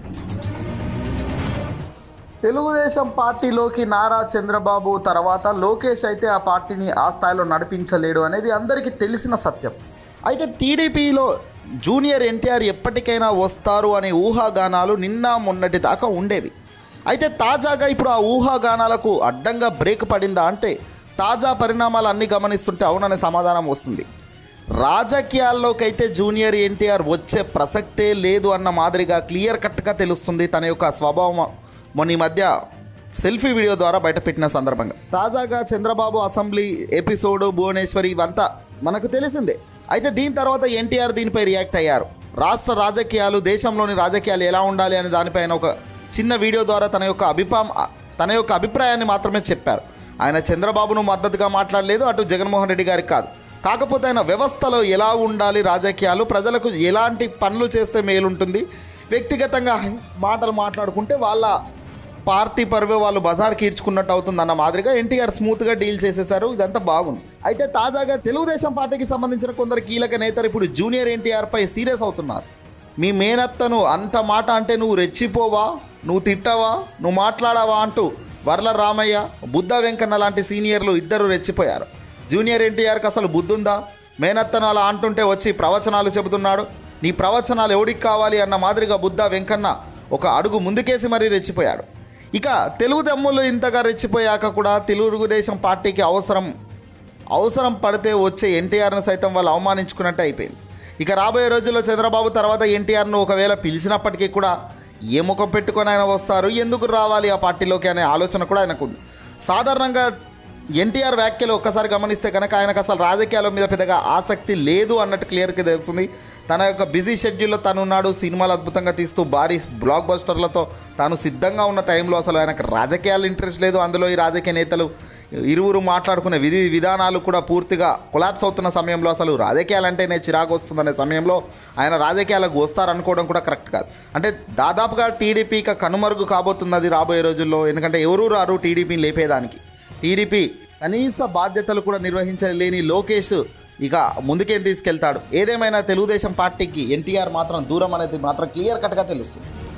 తెలుగుదేశం పార్టీలోకి నారా చంద్రబాబు తర్వాత లోకేష్ అయితే ఆ పార్టీని ఆ స్థాయిలో నడిపించలేడు అనేది అందరికీ తెలిసిన సత్యం అయితే టీడీపీలో జూనియర్ ఎన్టీఆర్ ఎప్పటికైనా వస్తారు అనే ఊహాగానాలు నిన్న మొన్నటి దాకా ఉండేవి అయితే తాజాగా ఇప్పుడు ఆ ఊహాగానాలకు అడ్డంగా బ్రేక్ పడిందా అంటే తాజా పరిణామాలు అన్నీ గమనిస్తుంటే అవుననే సమాధానం వస్తుంది రాజకీయాల్లోకి అయితే జూనియర్ ఎన్టీఆర్ వచ్చే ప్రసక్తే లేదు అన్న మాదిరిగా క్లియర్ కట్గా తెలుస్తుంది తన యొక్క స్వభావం మొన్న ఈ మధ్య సెల్ఫీ వీడియో ద్వారా బయటపెట్టిన సందర్భంగా తాజాగా చంద్రబాబు అసెంబ్లీ ఎపిసోడ్ భువనేశ్వరి ఇవంతా మనకు తెలిసిందే అయితే దీని తర్వాత ఎన్టీఆర్ దీనిపై రియాక్ట్ అయ్యారు రాష్ట్ర రాజకీయాలు దేశంలోని రాజకీయాలు ఎలా ఉండాలి అనే దానిపైన ఒక చిన్న వీడియో ద్వారా తన యొక్క అభిప్రాయం తన యొక్క అభిప్రాయాన్ని మాత్రమే చెప్పారు ఆయన చంద్రబాబును మద్దతుగా మాట్లాడలేదు అటు జగన్మోహన్ రెడ్డి గారికి కాదు కాకపోతే ఆయన వ్యవస్థలో ఎలా ఉండాలి రాజకీయాలు ప్రజలకు ఎలాంటి పనులు చేస్తే మేలుంటుంది వ్యక్తిగతంగా మాటలు మాట్లాడుకుంటే వాళ్ళ పార్టీ పరువే వాళ్ళు బజార్కి ఈడ్చుకున్నట్టు అవుతుంది అన్న మాదిరిగా ఎన్టీఆర్ స్మూత్గా డీల్ చేసేశారు ఇదంతా బాగుంది అయితే తాజాగా తెలుగుదేశం పార్టీకి సంబంధించిన కొందరు కీలక నేతలు ఇప్పుడు జూనియర్ ఎన్టీఆర్పై సీరియస్ అవుతున్నారు మీ మేనత్తను అంత మాట అంటే నువ్వు రెచ్చిపోవా నువ్వు తిట్టవా నువ్వు మాట్లాడావా అంటూ వర్ల రామయ్య బుద్ధ వెంకన్న లాంటి సీనియర్లు ఇద్దరు రెచ్చిపోయారు జూనియర్ ఎన్టీఆర్కి అసలు బుద్ధుందా మేనత్తను అలా అంటుంటే వచ్చి ప్రవచనాలు చెబుతున్నాడు నీ ప్రవచనాలు ఎవడికి కావాలి అన్న మాదిరిగా బుద్ధ వెంకన్న ఒక అడుగు ముందుకేసి మరీ రెచ్చిపోయాడు ఇక తెలుగు తమ్ముళ్ళు ఇంతగా రెచ్చిపోయాక కూడా తెలుగుదేశం పార్టీకి అవసరం అవసరం పడితే వచ్చే ఎన్టీఆర్ను సైతం వాళ్ళు అవమానించుకున్నట్టు అయిపోయింది ఇక రాబోయే రోజుల్లో చంద్రబాబు తర్వాత ఎన్టీఆర్ను ఒకవేళ పిలిచినప్పటికీ కూడా ఏ ముఖం పెట్టుకొని ఆయన వస్తారు ఎందుకు రావాలి ఆ పార్టీలోకి అనే ఆలోచన కూడా ఆయనకు ఉంది సాధారణంగా ఎన్టీఆర్ వ్యాఖ్యలు ఒక్కసారి గమనిస్తే కనుక ఆయనకు అసలు రాజకీయాల మీద పెద్దగా ఆసక్తి లేదు అన్నట్టు క్లియర్గా తెలుస్తుంది తన యొక్క బిజీ షెడ్యూల్లో తను ఉన్నాడు సినిమాలు అద్భుతంగా తీస్తూ భారీ బ్లాక్ బస్టర్లతో తాను సిద్ధంగా ఉన్న టైంలో అసలు ఆయనకు రాజకీయాలు ఇంట్రెస్ట్ లేదు అందులో ఈ రాజకీయ నేతలు ఇరువురు మాట్లాడుకునే విధి విధానాలు కూడా పూర్తిగా కొలాప్స్ అవుతున్న సమయంలో అసలు రాజకీయాలంటేనే చిరాకు వస్తుందనే సమయంలో ఆయన రాజకీయాలకు వస్తారనుకోవడం కూడా కరెక్ట్ కాదు అంటే దాదాపుగా టీడీపీకి కనుమరుగు కాబోతున్నది రాబోయే రోజుల్లో ఎందుకంటే ఎవరూ రారు టీడీపీని లేపేదానికి టీడీపీ కనీస బాధ్యతలు కూడా నిర్వహించలేని లోకేష్ ఇక ముందుకేం తీసుకెళ్తాడు ఏదేమైనా తెలుగుదేశం పార్టీకి ఎన్టీఆర్ మాత్రం దూరం అనేది మాత్రం క్లియర్ కట్గా తెలుస్తుంది